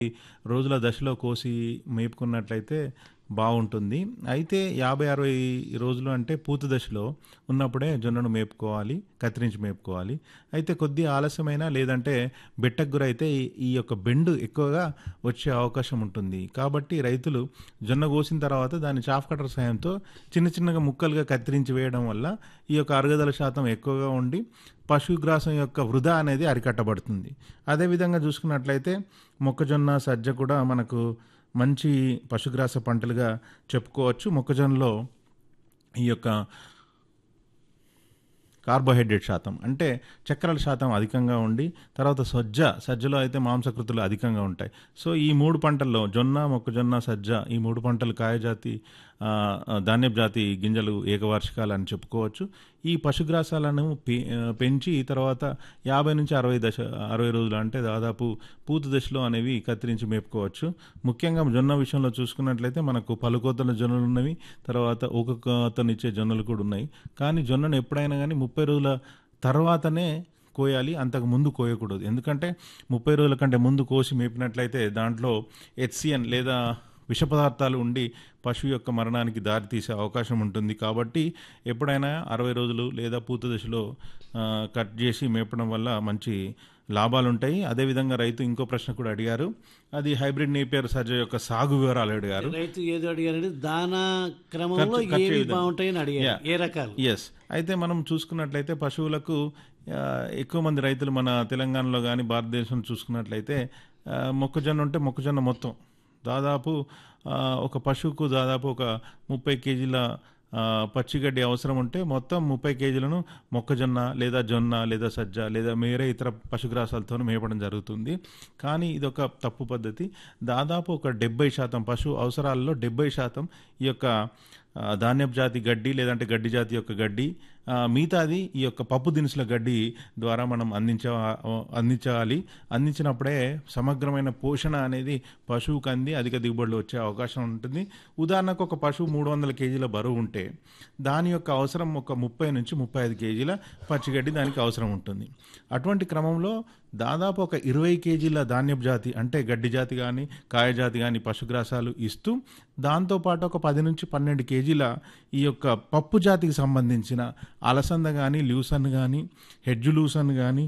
రోజుల దశలో కోసి మేపుకున్నట్లయితే బాగుంటుంది అయితే యాభై అరవై రోజులు అంటే పూత దశలో ఉన్నప్పుడే జొన్నను మేపుకోవాలి కత్తిరించి మేపుకోవాలి అయితే కొద్ది ఆలస్యమైన లేదంటే బెట్టకు గురైతే ఈ- ఈ యొక్క బెండు ఎక్కువగా వచ్చే అవకాశం ఉంటుంది కాబట్టి రైతులు జొన్న కోసిన తర్వాత దాన్ని చాఫ్ కటర్ సాయంతో చిన్న చిన్నగా ముక్కలుగా కత్తిరించి వేయడం వల్ల ఈ యొక్క అరుగుదల శాతం ఎక్కువగా ఉండి పశుగ్రాసం యొక్క వృధా అనేది అరికట్టబడుతుంది అదేవిధంగా చూసుకున్నట్లయితే మొక్కజొన్న సజ్జ కూడా మనకు మంచి పశుగ్రాస పంటలుగా చెప్పుకోవచ్చు మొక్కజొన్నలో ఈ యొక్క కార్బోహైడ్రేట్ శాతం అంటే చక్కెరల శాతం అధికంగా ఉండి తర్వాత సజ్జ సజ్జలో అయితే మాంసకృతులు అధికంగా ఉంటాయి సో ఈ మూడు పంటల్లో జొన్న మొక్కజొన్న సజ్జ ఈ మూడు పంటలు కాయజాతి ఆ, ఆ, ధాన్యపు జాతి గింజలు ఏకవార్షికాలు అని చెప్పుకోవచ్చు ఈ పశుగ్రాసాలను పె- ఆ, పెంచి తర్వాత యాభై నుంచి అరవై దశ అరవై రోజులు అంటే దాదాపు పూత దశలో అనేవి కత్తిరించి మేపుకోవచ్చు ముఖ్యంగా జొన్న విషయంలో చూసుకున్నట్లయితే మనకు పలుకోతల జొన్నలు ఉన్నవి తర్వాత ఒక కోతనిచ్చే జొన్నలు కూడా ఉన్నాయి కానీ జొన్నను ఎప్పుడైనా కానీ ముప్పై రోజుల తర్వాతనే కోయాలి అంతకు ముందు కోయకూడదు ఎందుకంటే ముప్పై రోజుల కంటే ముందు కోసి మేపినట్లయితే దాంట్లో హెచ్సిఎన్ లేదా విష పదార్థాలు ఉండి పశువు యొక్క మరణానికి దారితీసే అవకాశం ఉంటుంది కాబట్టి ఎప్పుడైనా అరవై రోజులు లేదా పూత దశలో ఆ, కట్ చేసి మేపడం వల్ల మంచి లాభాలు ఉంటాయి అదేవిధంగా రైతు ఇంకో ప్రశ్న కూడా అడిగారు అది హైబ్రిడ్ నేపియర్ సజ్జ యొక్క సాగు వివరాలు అడిగారు రైతు ఏదో అడిగారంటే దానా క్రమంలో ఖర్చు- ఖర్చు ఏవి విధానం. బాగుంటాయని అడిగారు Yeah. ఏ రకాలు ఎస్ అయితే మనం చూసుకున్నట్లయితే పశువులకు ఆ, ఎక్కువ మంది రైతులు మన తెలంగాణలో కానీ భారతదేశంలో చూసుకున్నట్లయితే ఆ, మొక్కజొన్న ఉంటే మొక్కజొన్న మొత్తం దాదాపు ఆ, ఒక పశువుకు దాదాపు ఒక ముప్పై కేజీల ఆ, పచ్చిగడ్డి అవసరం ఉంటే మొత్తం ముప్పై కేజీలను మొక్కజొన్న లేదా జొన్న లేదా సజ్జ లేదా వేరే ఇతర పశుగ్రాసాలతో మేపడం జరుగుతుంది కానీ ఇది ఒక తప్పు పద్ధతి దాదాపు ఒక డెబ్బై శాతం పశు అవసరాల్లో డెబ్బై శాతం ఈ యొక్క ఆ, ధాన్యపు జాతి గడ్డి లేదంటే గడ్డి జాతి యొక్క గడ్డి ఆ, మిగతాది ఈ యొక్క పప్పు దినుసుల గడ్డి ద్వారా మనం అందించ అందించాలి అందించినప్పుడే సమగ్రమైన పోషణ అనేది పశువుకు అంది అధిక దిగుబడులు వచ్చే అవకాశం ఉంటుంది ఉదాహరణకు ఒక పశువు మూడు వందల కేజీల బరువు ఉంటే దాని యొక్క అవసరం ఒక ముప్పై నుంచి ముప్పై ఐదు కేజీల పచ్చిగడ్డి దానికి అవసరం ఉంటుంది అటువంటి క్రమంలో దాదాపు ఒక ఇరవై కేజీల ధాన్యపు జాతి అంటే గడ్డి జాతి కానీ కాయ జాతి కానీ పశుగ్రాసాలు ఇస్తూ దాంతోపాటు ఒక పది నుంచి పన్నెండు కేజీల ఈ యొక్క పప్పు జాతికి సంబంధించిన అలసంద కానీ లూసన్ కానీ హెడ్జు లూసన్ కానీ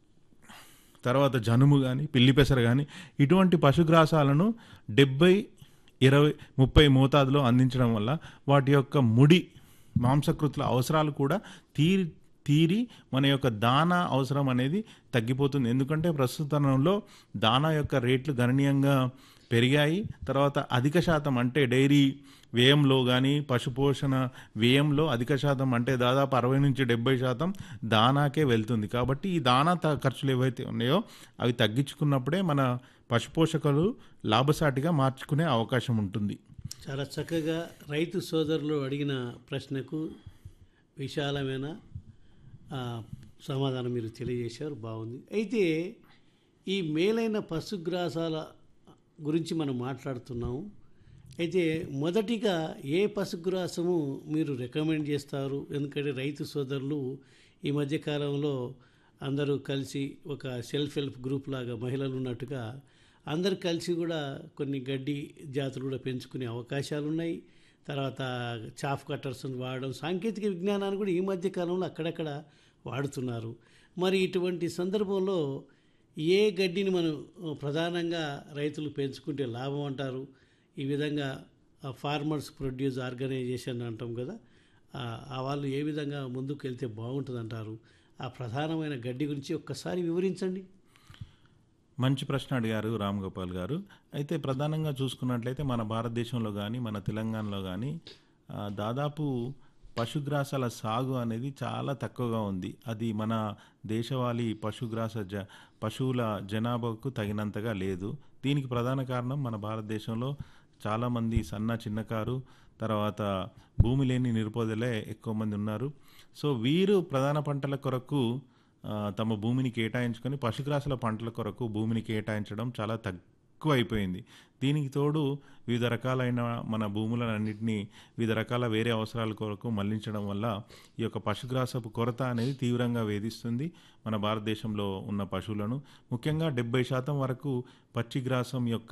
తర్వాత జనుము కానీ పిల్లి పెసర కానీ ఇటువంటి పశుగ్రాసాలను డెబ్బై ఇరవై ముప్పై మోతాదులో అందించడం వల్ల వాటి యొక్క ముడి మాంసకృతుల అవసరాలు కూడా తీరి తీరి మన యొక్క దానా అవసరం అనేది తగ్గిపోతుంది ఎందుకంటే ప్రస్తుతంలో దానా యొక్క రేట్లు గణనీయంగా పెరిగాయి తర్వాత అధిక శాతం అంటే డైరీ వ్యయంలో కానీ పశుపోషణ వ్యయంలో అధిక శాతం అంటే దాదాపు అరవై నుంచి డెబ్బై శాతం దానాకే వెళ్తుంది కాబట్టి ఈ దానా త- ఖర్చులు ఏవైతే ఉన్నాయో అవి తగ్గించుకున్నప్పుడే మన పశుపోషకులు లాభసాటిగా మార్చుకునే అవకాశం ఉంటుంది చాలా చక్కగా రైతు సోదరులు అడిగిన ప్రశ్నకు విశాలమైన ఆ, సమాధానం మీరు తెలియజేశారు బాగుంది అయితే ఈ మేలైన పశుగ్రాసాల గురించి మనం మాట్లాడుతున్నాము అయితే మొదటిగా ఏ పశుగ్రాసము మీరు రికమెండ్ చేస్తారు ఎందుకంటే రైతు సోదరులు ఈ మధ్యకాలంలో అందరూ కలిసి ఒక సెల్ఫ్ హెల్ప్ గ్రూప్ లాగా మహిళలు ఉన్నట్టుగా అందరు కలిసి కూడా కొన్ని గడ్డి జాతులు కూడా పెంచుకునే అవకాశాలు ఉన్నాయి తర్వాత చాఫ్ కట్టర్స్ వాడడం సాంకేతిక విజ్ఞానాన్ని కూడా ఈ మధ్య కాలంలో అక్కడక్కడ వాడుతున్నారు మరి ఇటువంటి సందర్భంలో ఏ గడ్డిని మనం ఆ, ప్రధానంగా రైతులు పెంచుకుంటే లాభం అంటారు ఈ విధంగా ఫార్మర్స్ ప్రొడ్యూస్ ఆర్గనైజేషన్ అంటాం కదా ఆ, ఆ వాళ్ళు ఏ విధంగా ముందుకు వెళ్తే బాగుంటుంది అంటారు ఆ ప్రధానమైన గడ్డి గురించి ఒక్కసారి వివరించండి మంచి ప్రశ్న అడిగారు రామ్ గోపాల్ గారు అయితే ప్రధానంగా చూసుకున్నట్లయితే మన భారతదేశంలో కానీ మన తెలంగాణలో కానీ ఆ, దాదాపు పశుగ్రాసాల సాగు అనేది చాలా తక్కువగా ఉంది అది మన దేశవాళీ పశుగ్రాస జ పశువుల జనాభాకు తగినంతగా లేదు దీనికి ప్రధాన కారణం మన భారతదేశంలో చాలామంది సన్న చిన్నకారు తర్వాత భూమి లేని నిరుపేదలే ఎక్కువ మంది ఉన్నారు సో వీరు ప్రధాన పంటల కొరకు ఆ, తమ భూమిని కేటాయించుకొని పశుగ్రాసాల పంటల కొరకు భూమిని కేటాయించడం చాలా తక్కువ ఎక్కువ అయిపోయింది దీనికి తోడు వివిధ రకాలైన మన భూములన్నింటినీ వివిధ రకాల వేరే అవసరాల కొరకు మళ్లించడం వల్ల ఈ యొక్క పశుగ్రాసపు కొరత అనేది తీవ్రంగా వేధిస్తుంది మన భారతదేశంలో ఉన్న పశువులను ముఖ్యంగా డెబ్బై శాతం వరకు పచ్చిగ్రాసం యొక్క